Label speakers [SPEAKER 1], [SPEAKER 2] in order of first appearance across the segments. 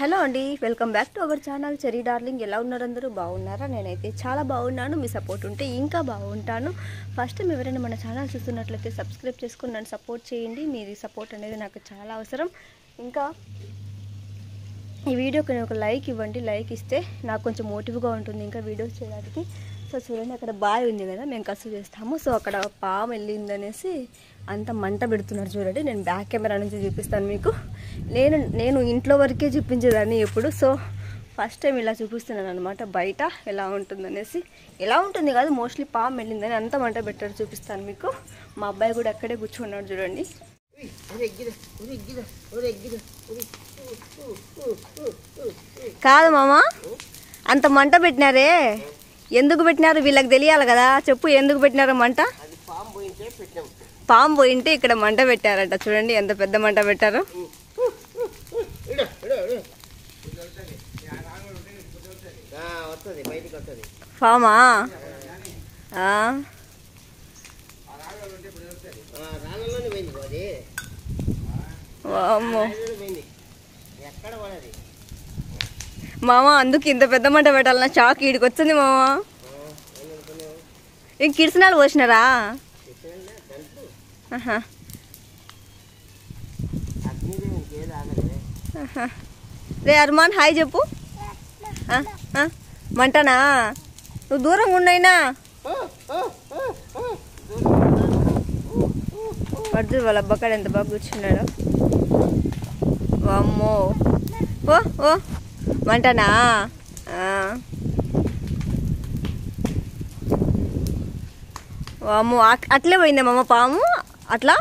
[SPEAKER 1] Hello అండి welcome back to our channel cherry darling ఎలా ఉన్నారు అందరూ బాగున్నారా నేనైతే చాలా బాగున్నాను మీ సపోర్ట్ ఉంటే ఇంకా బాగుంటాను ఫస్ట్ టైం ఎవరైనా మన ఛానల్ చూస్తున్నట్లయితే సబ్స్క్రైబ్ చేసుకుని నన్ను సపోర్ట్ చేయండి మీది సపోర్ట్ అనేది నాకు చాలా అవసరం ఇంకా ఈ వీడియోకి ఒక లైక్ ఇవ్వండి లైక్ ఇస్తే నాకు కొంచెం మోటివ్గా ఉంటుంది ఇంకా వీడియోస్ చేయడానికి సో చూడండి అక్కడ బావి ఉంది కదా మేము కసు చేస్తాము సో అక్కడ పాము వెళ్ళిందనేసి అంత మంట పెడుతున్నారు చూడండి నేను బ్యాక్ కెమెరా నుంచి చూపిస్తాను మీకు నేను నేను ఇంట్లో వరకే చూపించేదాన్ని ఎప్పుడు సో ఫస్ట్ టైం ఇలా చూపిస్తున్నాను అనమాట బయట ఎలా ఉంటుందనేసి ఎలా ఉంటుంది కాదు మోస్ట్లీ పాము వెళ్ళిందని అంత మంట పెట్టారు చూపిస్తాను మీకు మా అబ్బాయి కూడా అక్కడే కూర్చున్నాడు చూడండి కాదు మామ అంత మంట పెట్టినారే ఎందుకు పెట్టినారు వీళ్ళకి తెలియాలి కదా చెప్పు ఎందుకు పెట్టినారు మంట
[SPEAKER 2] అది పాము పోయింటే పెట్టాం
[SPEAKER 1] పాము పోయింటే ఇక్కడ మంట పెట్టారట చూడండి ఎంత పెద్ద మంట పెట్టారు
[SPEAKER 2] ఇడు, ఇడు, ఇడు. ఆ, వస్తుంది బయటికి వస్తుంది
[SPEAKER 1] పామా ఆ,
[SPEAKER 2] ఆ, రాళ్ళలోనే పోయింది అది
[SPEAKER 1] వామ్మో
[SPEAKER 2] రాళ్ళలోనే పోయింది ఎక్కడ పడది
[SPEAKER 1] మామ అందుకు ఇంత పెద్ద మంట పెట్టాలన్న షాక్ ఈడికి వచ్చింది మామ ఇంక కిడిసినాలు పోసినారా
[SPEAKER 2] దంటు
[SPEAKER 1] ఆహా,
[SPEAKER 2] అగ్నిదేవి ఇంకేది ఆగలే
[SPEAKER 1] ఆహా. రే అర్మాన్ హాయ్ చెప్పు ఆ, ఆ, మంటనా నువ్వు దూరంగా ఉండైనా పడుతు వాళ్ళ అబ్బకాడు ఎంత బాగా కూర్చున్నాడు వామ్మో ఓ ఓ మంటనా ఆ. వామ్మో అట్- అట్లే పోయిందేమమ్మ పాము అట్లా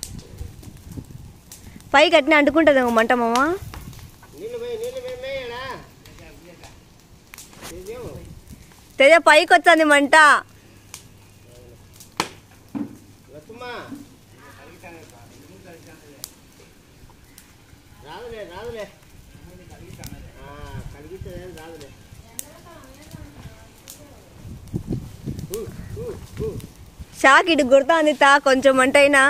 [SPEAKER 1] పైకి అట్నే అంటుకుంటుందేమో మంట మామ
[SPEAKER 2] నీళ్ళు పోయి నీళ్ళు పోయి మేయడా ఇదేమో.
[SPEAKER 1] తెజ పైకి వచ్చింది మంట
[SPEAKER 2] లక్ష్మా రాదులే రాదులే ఆ, కలిగిస్తుంది రాదులే ఊ, ఊ, ఊ.
[SPEAKER 1] షాక్ ఇటు గుర్తుంది తా కొంచెం మంట అయినా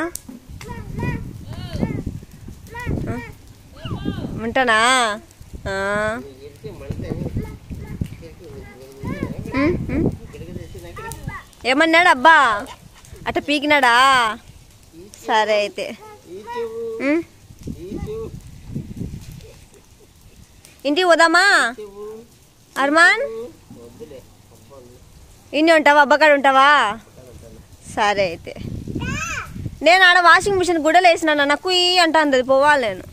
[SPEAKER 1] మంటనా ఆ.
[SPEAKER 2] నీకు ఎడితే మంటని.
[SPEAKER 1] ఉమ్, ఉమ్.
[SPEAKER 2] ఇక్కడికి తెచ్చినాక
[SPEAKER 1] ఏమన్నాడు అబ్బా అట్ట పీకినాడా సరే అయితే
[SPEAKER 2] ఈ చెవు,
[SPEAKER 1] ఉమ్.
[SPEAKER 2] ఈ చెవు,
[SPEAKER 1] ఇంటికి పోదామా
[SPEAKER 2] చెవు,
[SPEAKER 1] అర్మాన్
[SPEAKER 2] వద్దులే అబ్బా,
[SPEAKER 1] ఇన్ని ఉంటావా అబ్బకాడ ఉంటావా సరే అయితే నేను ఆడ వాషింగ్ మిషన్ గుడలు వేసినాను నాకు ఈ అంటాంది అది పోవాలి నేను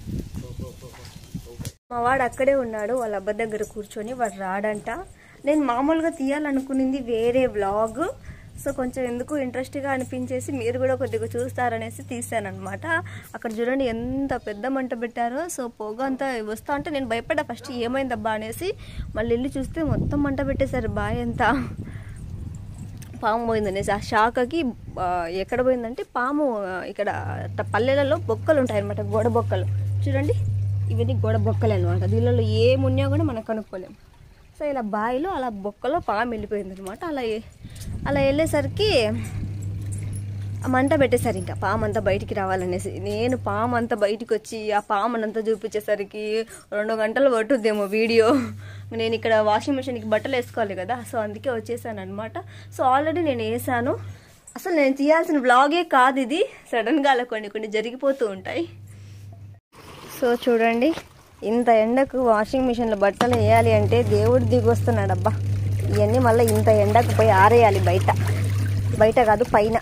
[SPEAKER 1] మా వాడు అక్కడే ఉన్నాడు వాళ్ళ అబ్బ దగ్గర కూర్చొని వాడు రాడంట నేను మామూలుగా తీయాలనుకునింది వేరే వ్లాగ్ సో కొంచెం ఎందుకు ఇంట్రెస్ట్గా అనిపించేసి మీరు కూడా కొద్దిగా చూస్తారనేసి తీసానమాట అక్కడ చూడండి ఎంత పెద్ద మంట పెట్టారో సో పొగ అంతా వస్తా అంటే నేను భయపడ్డా ఫస్ట్ ఏమైందబ్బా అనేసి మళ్ళీ వెళ్ళి చూస్తే మొత్తం మంట పెట్టేశారు బాయ్ అంతా పాము పోయిందనేసి ఆ శాఖకి ఆ, ఎక్కడ పోయిందంటే పాము ఆ, ఇక్కడ ట- పల్లెలలో బొక్కలు ఉంటాయి అనమాట గోడ బొక్కలు చూడండి ఇవన్నీ గోడ బొక్కలు అనమాట దీనిలో ఏమున్నా కూడా మనం కనుక్కోలేం సో ఇలా బావిలో అలా బొక్కలో పాము వెళ్ళిపోయింది అనమాట అలా ఏ- అలా వెళ్ళేసరికి ఆ మంట పెట్టేశారు ఇంకా పాము అంతా బయటికి రావాలనేసి నేను పాము అంతా బయటికి వచ్చి ఆ పామునంతా చూపించేసరికి రెండు గంటలు పట్టుద్దేమో వీడియో నేను ఇక్కడ వాషింగ్ మిషన్కి బట్టలు వేసుకోవాలి కదా సో అందుకే వచ్చేసాను అనమాట సో ఆల్రెడీ నేను వేసాను అసలు నేను తీయాల్సిన బ్లాగే కాదు ఇది సడన్గా అలా కొన్ని కొన్ని జరిగిపోతూ ఉంటాయి సో చూడండి ఇంత ఎండకు వాషింగ్ మిషన్లో బట్టలు వేయాలి అంటే దేవుడు దిగొస్తున్నాడు అబ్బా ఇవన్నీ మళ్ళీ ఇంత ఎండకు పోయి ఆరేయాలి బయట బయట కాదు పైన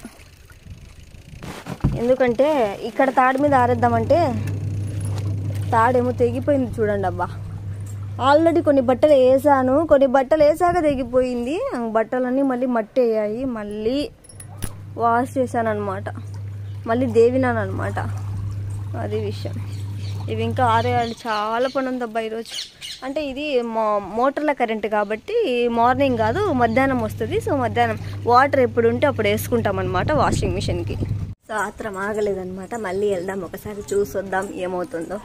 [SPEAKER 1] ఎందుకంటే ఇక్కడ తాడు మీద ఆరేద్దామంటే తాడేమో తెగిపోయింది చూడండి అబ్బా ఆల్రెడీ కొన్ని బట్టలు వేసాను కొన్ని బట్టలు వేసాక తెగిపోయింది ఆ బట్టలన్నీ మళ్ళీ మట్టి అయ్యాయి మళ్ళీ వాష్ చేశాను అనమాట మళ్ళీ దేవినాను అనమాట అది విషయం ఇవి ఇంకా ఆరేయాలి చాలా పని ఉంది అబ్బా ఈరోజు అంటే ఇది మో మోటార్ల కరెంట్ కాబట్టి మార్నింగ్ కాదు మధ్యాహ్నం వస్తుంది సో మధ్యాహ్నం వాటర్ ఎప్పుడు ఉంటే అప్పుడు వేసుకుంటాం అనమాట వాషింగ్ మిషన్కి సో ఆత్రం ఆగలేదన్నమాట మళ్ళీ వెళ్దాం ఒకసారి చూసి వద్దాం ఏమవుతుందో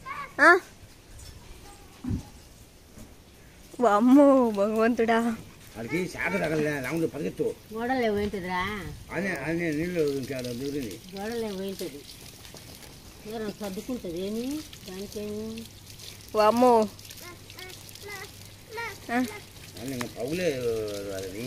[SPEAKER 1] ఆ? వామ్మో భగవంతుడా
[SPEAKER 3] వాడికి శాఖ తగలలే లేకుంటే పరిగెత్తు
[SPEAKER 4] గోడలే పోయింటుందిరా
[SPEAKER 3] అనే అనే నీళ్ళు ఇంకాడ దూరింది
[SPEAKER 4] గోడలే పోయింటుంది ఎవరైనా సర్దుకుంటుంది ఏమి దానికేమి
[SPEAKER 1] వామ్మో ఆ,
[SPEAKER 3] అని ఇంకా పగులే వాళ్ళని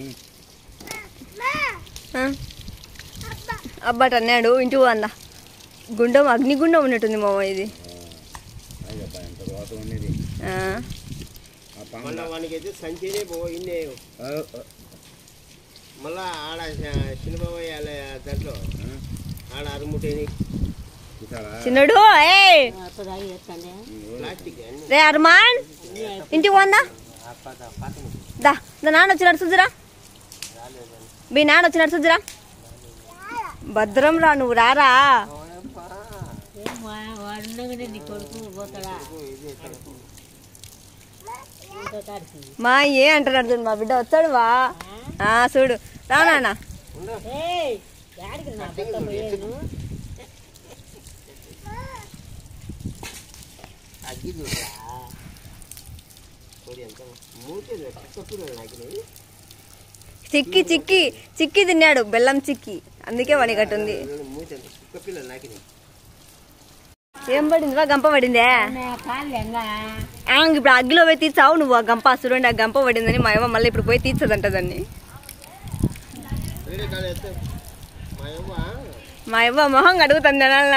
[SPEAKER 1] ఆ. అబ్బాట అన్నాడు ఇంటికి వంద గుండం అగ్నిగుండం ఉన్నట్టుంది మామ ఇది
[SPEAKER 3] అది అబ్బా ఎంత రోత ఉన్నది
[SPEAKER 1] ఆ,
[SPEAKER 3] ఆ పంగ
[SPEAKER 2] మళ్ళా వానికి అయితే సంచినే పోయిందే
[SPEAKER 3] ఆ, ఆ,
[SPEAKER 2] మళ్ళా ఆడ సినిమా దాంట్లో ఆడ అరుముటేని
[SPEAKER 3] చూసారా
[SPEAKER 1] చిన్నడు ఏ
[SPEAKER 4] అప్పుడు తాగి వేస్తాండే
[SPEAKER 2] ప్లాస్టిక్ అన్ని
[SPEAKER 1] రే అర్మాన్ ఇంటికి వందా దా దా నాన్న వచ్చినాడు చూద్దురా మీ నాన్న వచ్చినాడు చూద్దురా భద్రం రా నువ్వు రారా
[SPEAKER 4] ఏం వా- వాడు ఉండగానే నీ కొడుకు పోతాడా ఇంకో కాడికి
[SPEAKER 1] మా ఏ అంటున్నాడు చూడు మా బిడ్డ వచ్చాడు వా ఆ, చూడు రా నాన్న
[SPEAKER 4] ఏయ్ యాడికి నా భర్త పోయేది నువ్వు?
[SPEAKER 2] అగ్గి చూడరా కొడి ఎంత మూతే కుక్క పిల్లలు నాకినాయి
[SPEAKER 1] చిక్కి చిక్కి చిక్కి తిన్నాడు బెల్లం చిక్కి అందుకే వణిగట్టుంది
[SPEAKER 2] మూతే కుక్క పిల్లలు నాకినాయి
[SPEAKER 1] ఏం పడింది వా గంప పడిందే
[SPEAKER 4] నా కాళ్ళు ఎంగా
[SPEAKER 1] ఆ, ఇప్పుడు అగ్గిలో పోయి తీర్చావు నువ్వు ఆ గంప చూడండి ఆ గంప పడిందని మా అమ్మ మళ్ళీ ఇప్పుడు పోయి తీర్చదంట దాన్ని
[SPEAKER 2] వేరే కాదు ఎత్తే మా అవ్వ
[SPEAKER 1] మా అవ్వ మొహం అడుగుతుంది అనాలనా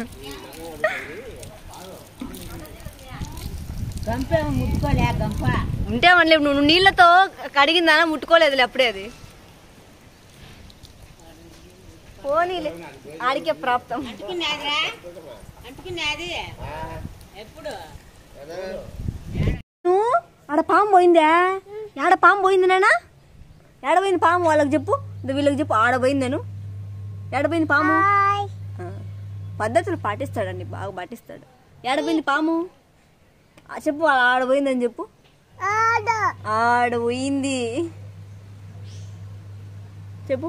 [SPEAKER 4] గంప ఏమో ముట్టుకోలే ఆ గంప
[SPEAKER 1] ఉంటే మళ్ళీ నువ్వు నీళ్ళతో కడిగిందానా ముట్టుకోలేదులే అప్పుడే అది పోనీలే ఆడికే ప్రాప్తం
[SPEAKER 4] అంటుకున్నాదిరా అంటుకున్నాది ఎప్పుడు
[SPEAKER 1] నువ్వు ఆడ పాము పోయిందా ఆడ పాము పోయింది నానా ఏడ పోయింది పాము వాళ్ళకి చెప్పు ఇదో వీళ్ళకి చెప్పు ఆడ పోయింది నేను ఏడ పోయింది పాము ఆ, పద్ధతులు పాటిస్తాడండి బాగా పాటిస్తాడు ఏడ పోయింది పాము ఆ, చెప్పు ఆడ ఆడ పోయిందని చెప్పు ఆడ పోయింది చెప్పు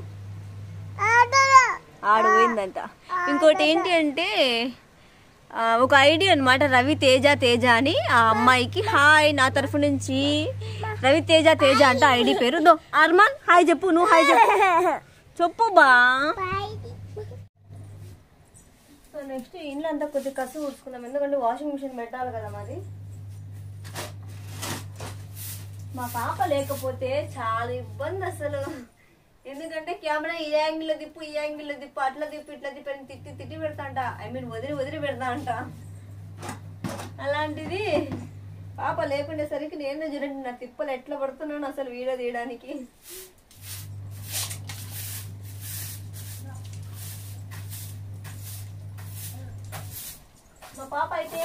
[SPEAKER 1] ఆడ పోయిందంట ఇంకోటి ఏంటి అంటే ఆ, ఒక ఐడి అన్నమాట రవి తేజ తేజ అని ఆ అమ్మాయికి హాయ్ నా తరఫు నుంచి రవి తేజ తేజ అంట ఐడి పేరు దో అర్మాన్ హాయ్ చెప్పు నువ్వు హాయ్ చెప్పు చెప్పు బా సో నెక్స్ట్ ఇంట్లో అంతా కొద్దిగా కసు ఊడ్చుకున్నాం ఎందుకంటే వాషింగ్ మిషన్ పెట్టాలి కదా మాది మా పాప లేకపోతే చాలా ఇబ్బంది అసలు ఎందుకంటే కెమెరా ఈ యాంగిల్లో దిప్పు ఈ యాంగిల్లో దిప్పు అట్లా దిప్పు ఇట్లా దిప్పు అని తిట్టి తిట్టి పెడతాంట ఐ మీన్ వదిలి వదిలి పెడతా అంట అలాంటిది పాప లేకుండేసరికి నేను చూడండి నా తిప్పలు ఎట్లా పడుతున్నాను అసలు వీడియో తీయడానికి మా పాప అయితే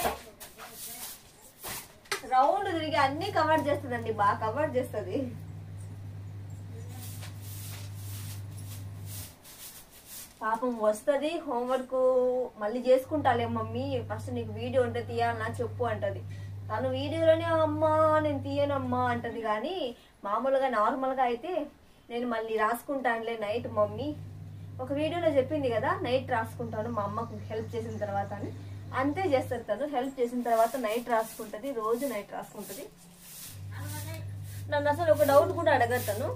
[SPEAKER 1] రౌండ్ తిరిగి అన్ని కవర్ చేస్తుందండి బాగా కవర్ చేస్తుంది పాపం వస్తుంది హోంవర్క్ మళ్ళీ చేసుకుంటాలే మమ్మీ ఫస్ట్ నీకు వీడియో ఉంటే తీయాలన్నా చెప్పు అంటది తను వీడియోలోనే అమ్మా నేను తీయనమ్మా అంటది కానీ మామూలుగా నార్మల్గా అయితే నేను మళ్ళీ రాసుకుంటానులే నైట్ మమ్మీ ఒక వీడియోలో చెప్పింది కదా నైట్ రాసుకుంటాను మా అమ్మకు హెల్ప్ చేసిన తర్వాత అని అంతే చేస్తుంది తను హెల్ప్ చేసిన తర్వాత నైట్ రాసుకుంటది రోజు నైట్ రాసుకుంటది నన్ను అసలు ఒక డౌట్ కూడా అడగదు తను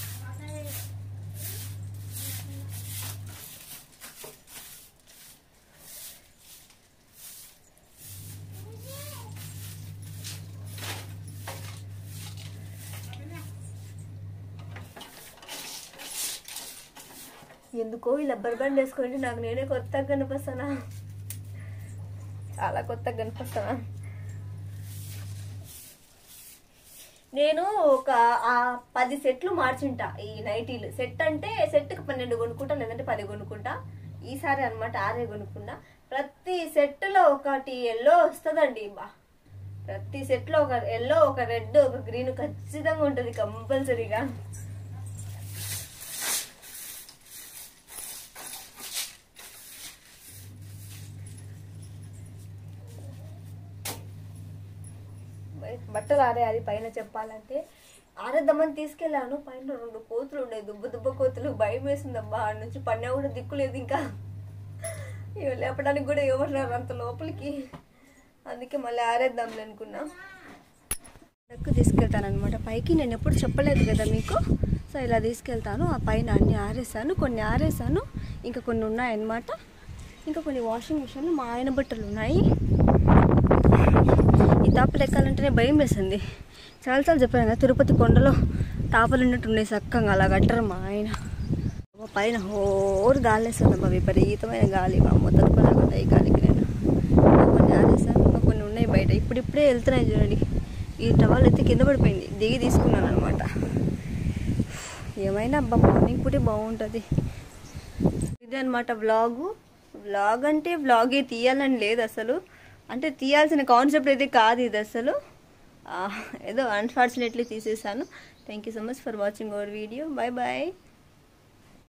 [SPEAKER 1] ఎందుకో ఈ రబ్బర్ బ్యాండ్ వేసుకుంటే నాకు నేనే కొత్తగా కనిపిస్తానా చాలా కొత్తగా కనిపిస్తానా నేను ఒక ఆ పది సెట్లు మార్చుంటా ఈ నైటీలు సెట్ అంటే సెట్కి పన్నెండు కొనుక్కుంటా లేదంటే పది కొనుక్కుంటా ఈసారి అన్నమాట ఆరే కొనుక్కున్నా ప్రతి సెట్లో ఒకటి ఎల్లో వస్తుందండి బా ప్రతి సెట్లో ఒక ఎల్లో ఒక రెడ్ ఒక గ్రీన్ ఖచ్చితంగా ఉంటుంది కంపల్సరీగా బట్టలు ఆరేయాలి పైన చెప్పాలంటే ఆరేద్దామని తీసుకెళ్ళాను పైన రెండు కోతులు ఉన్నాయి దుబ్బ దుబ్బ కోతులు భయం వేసిందబ్బా ఆడ నుంచి పన్నా కూడా దిక్కులేదు ఇంకా ఇవి లేపడానికి కూడా ఎవరు రారు అంత లోపలికి అందుకే మళ్ళీ ఆరేద్దాంలే అనుకున్నా డక్కు తీసుకెళ్తాను అనమాట పైకి నేను ఎప్పుడు చెప్పలేదు కదా మీకు సో ఇలా తీసుకెళ్తాను ఆ పైన అన్ని ఆరేసాను కొన్ని ఆరేసాను ఇంకా కొన్ని ఉన్నాయన్నమాట ఇంకా కొన్ని వాషింగ్ మిషన్లు మా ఆయన బట్టలు ఉన్నాయి ఈ తాపలు ఎక్కాలంటేనే భయం వేసింది చాలాసార్లు చెప్పాను కదా తిరుపతి కొండలో తాపలు ఉన్నట్టు ఉన్నాయి చక్కగా అలా కట్టరు మా ఆయన అబ్బా, పైన హోరు గాలి వేస్తుంది అబ్బా విపరీతమైన గాలి బామ్మ తట్టుకోలేకుండా ఈ గాలికి నేను కొన్ని ఆరేసాను ఇంకా కొన్ని ఉన్నాయి బయట ఇప్పుడిప్పుడే వెళ్తున్నాయి చూడండి ఈ టవల్ ఎత్తి కింద పడిపోయింది దిగి తీసుకున్నాను అనమాట ఏమైనా అబ్బా మార్నింగ్ పూటే బాగుంటుంది ఇదే అనమాట వ్లాగు వ్లాగ్ అంటే వ్లాగే తీయాలని లేదు అసలు అంటే తీయాల్సిన కాన్సెప్ట్ అయితే కాదు ఇది అసలు ఆ, ఏదో అన్ఫార్చునేట్లీ తీసేసాను thank you so much for watching our video bye bye